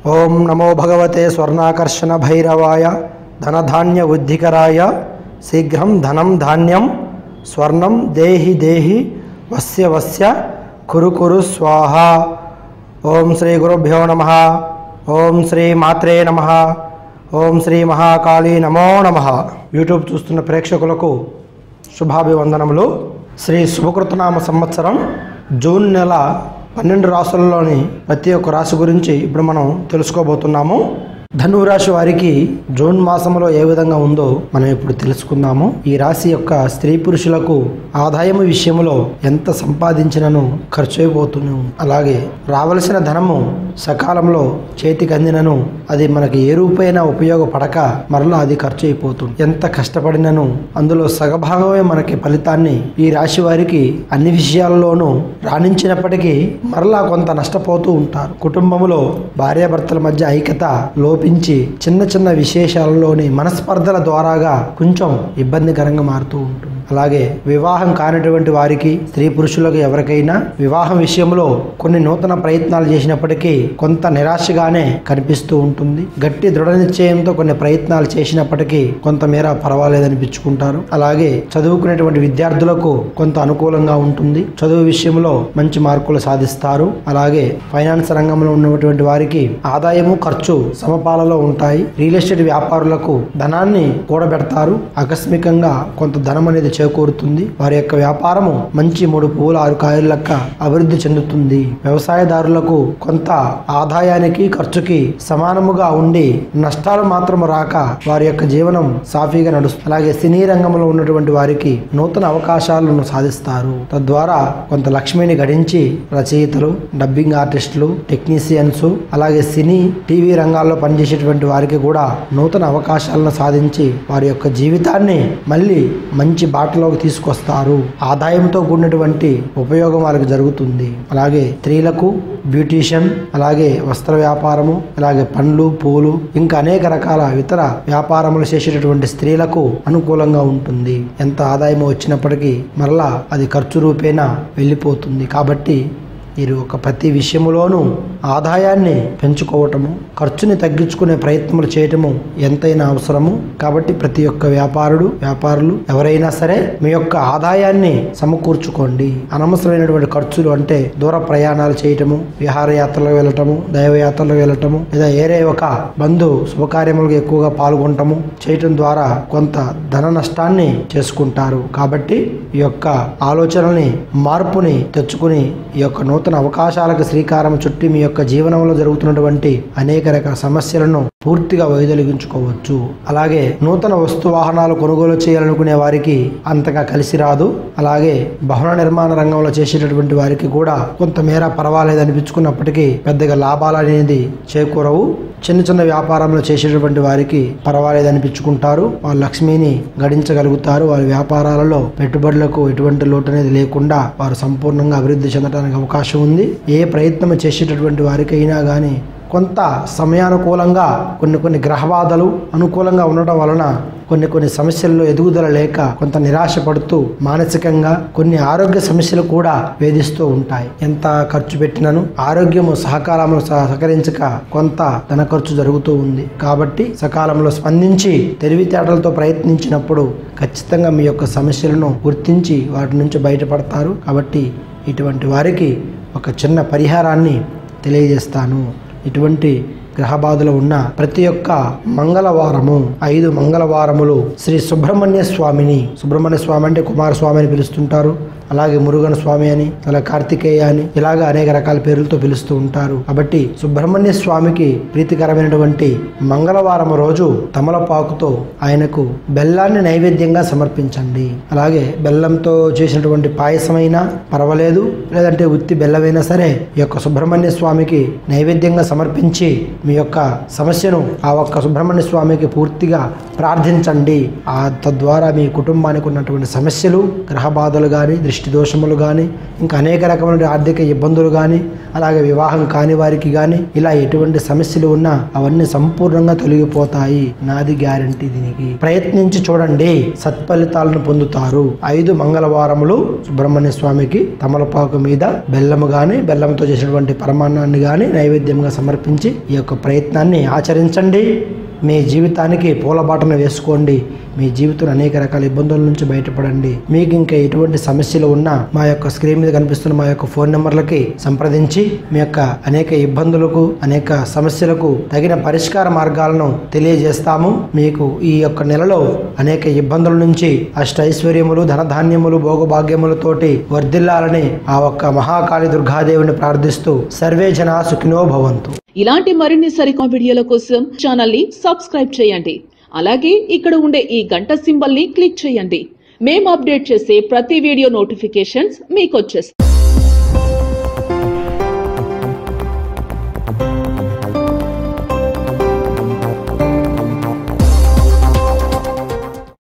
ఓం నమో భగవతే స్వర్ణాకర్షణ భైరవాయ ధనధాన్య ఉద్ధికరాయ శీఘ్రం ధనం ధాన్యం స్వర్ణం దేహి దేహి వస్య వస్య కురు కురు స్వాహ ఓం శ్రీ గురుభ్యో నమ ఓం శ్రీ మాత్రే నమ ఓం శ్రీ మహాకాళీ నమో నమ యూట్యూబ్ చూస్తున్న ప్రేక్షకులకు శుభాభివందనములు శ్రీ శుభకృతనామ సంవత్సరం జూన్ నెల పన్నెండు రాసులలోని ప్రతి ఒక్క రాశి గురించి ఇప్పుడు మనం తెలుసుకోబోతున్నాము ధనువు రాశి వారికి జూన్ మాసంలో ఏ విధంగా ఉందో మనం ఇప్పుడు తెలుసుకుందాము ఈ రాశి యొక్క స్త్రీ పురుషులకు ఆదాయం విషయంలో ఎంత సంపాదించినను ఖర్చు అయిపోతూనే ఉంది అలాగే రావలసిన ధనము సకాలంలో చేతికి అందినను అది మనకి ఏ రూపైనా ఉపయోగపడక మరలా అది ఖర్చు అయిపోతుంది ఎంత కష్టపడినను అందులో సగభాగమే మనకి ఫలితాన్ని ఈ రాశి వారికి అన్ని విషయాల్లోనూ రాణించినప్పటికీ మరలా కొంత నష్టపోతూ ఉంటారు కుటుంబంలో భార్యాభర్తల మధ్య ఐక్యత లోపించి చిన్న చిన్న విశేషాలలోని మనస్పర్ధల ద్వారాగా కొంచెం ఇబ్బందికరంగా మారుతూ ఉంటుంది అలాగే వివాహం కానిటువంటి వారికి స్త్రీ పురుషులకు ఎవరికైనా వివాహం విషయంలో కొన్ని నూతన ప్రయత్నాలు చేసినప్పటికీ కొంత నిరాశగానే కనిపిస్తూ ఉంటుంది గట్టి దృఢ నిశ్చయంతో కొన్ని ప్రయత్నాలు చేసినప్పటికీ కొంతమేర పర్వాలేదనిపించుకుంటారు అలాగే చదువుకునేటువంటి విద్యార్థులకు కొంత అనుకూలంగా ఉంటుంది చదువు విషయంలో మంచి మార్కులు సాధిస్తారు అలాగే ఫైనాన్స్ రంగంలో ఉన్నటువంటి వారికి ఆదాయము ఖర్చు సమపాలలో ఉంటాయి రియల్ ఎస్టేట్ వ్యాపారులకు ధనాన్ని కూడబెడతారు ఆకస్మికంగా కొంత ధనం అనేది చేకూరుతుంది వారి యొక్క వ్యాపారము మంచి మూడు పువ్వులు ఆరు కాయల లెక్క అభివృద్ధి చెందుతుంది వ్యవసాయదారులకు కొంత ఆదాయానికి ఖర్చుకి సమానముగా ఉండి నష్టాలు మాత్రం రాక వారి యొక్క జీవనం సాఫీగా నడుస్తుంది అలాగే సినీ రంగంలో ఉన్నటువంటి వారికి నూతన అవకాశాలను సాధిస్తారు తద్వారా కొంత లక్ష్మిని గడించి రచయితలు డబ్బింగ్ ఆర్టిస్టులు టెక్నీషియన్స్ అలాగే సినీ టీవీ రంగాల్లో పనిచేసేటువంటి వారికి కూడా నూతన అవకాశాలను సాధించి వారి యొక్క జీవితాన్ని మళ్ళీ మంచి బాటలోకి తీసుకొస్తారు ఆదాయంతో కూడినటువంటి ఉపయోగం వారికి జరుగుతుంది అలాగే స్త్రీలకు బ్యూటీషియన్ అలాగే వస్త్ర వ్యాపారము అలాగే పండ్లు పూలు ఇంకా అనేక రకాల ఇతర వ్యాపారములు చేసేటటువంటి స్త్రీలకు అనుకూలంగా ఉంటుంది ఎంత ఆదాయం వచ్చినప్పటికీ మరలా అది ఖర్చు రూపేణా వెళ్ళిపోతుంది కాబట్టి మీరు ఒక ప్రతి విషయములోనూ ఆదాయాన్ని పెంచుకోవటము ఖర్చుని తగ్గించుకునే ప్రయత్నములు చేయటము ఎంతైనా అవసరము కాబట్టి ప్రతి ఒక్క వ్యాపారుడు వ్యాపారులు ఎవరైనా సరే మీ యొక్క ఆదాయాన్ని సమకూర్చుకోండి అనవసరమైనటువంటి ఖర్చులు అంటే దూర ప్రయాణాలు చేయటము విహారయాత్రలకు వెళ్ళటము దైవయాత్రలకు వెళ్ళటము లేదా ఏరే ఒక బంధు శుభకార్యములకు ఎక్కువగా పాల్గొనటము చేయటం ద్వారా కొంత ధన నష్టాన్ని చేసుకుంటారు కాబట్టి ఈ యొక్క ఆలోచనల్ని మార్పుని తెచ్చుకుని ఈ యొక్క నూతన అవకాశాలకు శ్రీకారం చుట్టి మీ యొక్క జీవనంలో జరుగుతున్నటువంటి అనేక రకాల సమస్యలను పూర్తిగా వైదొలిగించుకోవచ్చు అలాగే నూతన వస్తు వాహనాలు కొనుగోలు చేయాలనుకునే వారికి అంతగా కలిసి రాదు అలాగే భవన నిర్మాణ రంగంలో చేసేటటువంటి వారికి కూడా కొంతమేర పర్వాలేదు అనిపించుకున్నప్పటికీ పెద్దగా లాభాలు అనేది చేకూరవు చిన్న చిన్న వ్యాపారంలో చేసేటటువంటి వారికి పర్వాలేదు అనిపించుకుంటారు వాళ్ళ లక్ష్మిని గడించగలుగుతారు వారి వ్యాపారాలలో పెట్టుబడులకు ఎటువంటి లోటు అనేది లేకుండా వారు సంపూర్ణంగా అభివృద్ధి చెందడానికి అవకాశం ఉంది ఏ ప్రయత్నం చేసేటటువంటి వారికైనా కానీ కొంత సమయానుకూలంగా కొన్ని కొన్ని గ్రహబాధలు అనుకూలంగా ఉండటం వలన కొన్ని కొన్ని సమస్యల్లో ఎదుగుదల లేక కొంత నిరాశ పడుతూ మానసికంగా కొన్ని ఆరోగ్య సమస్యలు కూడా వేధిస్తూ ఉంటాయి ఎంత ఖర్చు పెట్టినను ఆరోగ్యము సహకాలంలో సహకరించక కొంత ధన ఖర్చు జరుగుతూ ఉంది కాబట్టి సకాలంలో స్పందించి తెలివితేటలతో ప్రయత్నించినప్పుడు ఖచ్చితంగా మీ యొక్క సమస్యలను గుర్తించి వాటి నుంచి బయటపడతారు కాబట్టి ఇటువంటి వారికి ఒక చిన్న పరిహారాన్ని తెలియజేస్తాను ఇటువంటి గ్రహబాధలు ఉన్న ప్రతి ఒక్క మంగళవారము ఐదు మంగళవారములు శ్రీ సుబ్రహ్మణ్య స్వామిని సుబ్రహ్మణ్య స్వామి అంటే కుమారస్వామి అని పిలుస్తుంటారు అలాగే మురుగన స్వామి అని అలా కార్తికేయ అని ఇలాగ అనేక రకాల పేర్లతో పిలుస్తూ ఉంటారు కాబట్టి సుబ్రహ్మణ్య స్వామికి ప్రీతికరమైనటువంటి మంగళవారం రోజు తమలపాకుతో ఆయనకు బెల్లాన్ని నైవేద్యంగా సమర్పించండి అలాగే బెల్లంతో చేసినటువంటి పాయసమైనా పర్వాలేదు లేదంటే ఉత్తి బెల్లమైనా సరే ఈ యొక్క సుబ్రహ్మణ్య స్వామికి నైవేద్యంగా సమర్పించి మీ యొక్క సమస్యను ఆ ఒక్క సుబ్రహ్మణ్య స్వామికి పూర్తిగా ప్రార్థించండి ఆ తద్వారా మీ కుటుంబానికి ఉన్నటువంటి సమస్యలు గ్రహ బాధలు కానీ దృష్టి దోషములు కానీ ఇంకా అనేక రకమైన ఆర్థిక ఇబ్బందులు కానీ అలాగే వివాహం కాని వారికి కానీ ఇలా ఎటువంటి సమస్యలు ఉన్నా అవన్నీ సంపూర్ణంగా తొలగిపోతాయి నాది గ్యారంటీ దీనికి ప్రయత్నించి చూడండి సత్ఫలితాలను పొందుతారు ఐదు మంగళవారములు సుబ్రహ్మణ్య స్వామికి తమలపాకు మీద బెల్లము గాని బెల్లంతో చేసినటువంటి పరమాన్నాన్ని గాని నైవేద్యంగా సమర్పించి ఈ యొక్క యొక్క ప్రయత్నాన్ని ఆచరించండి మీ జీవితానికి పూలబాటను వేసుకోండి మీ జీవితంలో అనేక రకాల ఇబ్బందుల నుంచి బయటపడండి మీకు ఇంకా ఎటువంటి సమస్యలు ఉన్నా మా యొక్క స్క్రీన్ మీద కనిపిస్తున్న మా యొక్క ఫోన్ నెంబర్లకి సంప్రదించి మీ యొక్క అనేక ఇబ్బందులకు అనేక సమస్యలకు తగిన పరిష్కార మార్గాలను తెలియజేస్తాము మీకు ఈ యొక్క నెలలో అనేక ఇబ్బందుల నుంచి అష్టైశ్వర్యములు ధనధాన్యములు భోగభాగ్యములతోటి వర్ధిల్లాలని ఆ ఒక్క మహాకాళి దుర్గాదేవిని ప్రార్థిస్తూ సర్వే జనా సుఖినో భవంతు ఇలాంటి మరిన్ని సరికొత్త వీడియోల కోసం ఛానల్ ని సబ్స్క్రైబ్ చేయండి అలాగే ఇక్కడ ఉండే ఈ గంట సింబల్ ని క్లిక్ చేయండి మేము అప్డేట్ చేసే ప్రతి వీడియో నోటిఫికేషన్స్ మీకు వచ్చేస్తాయి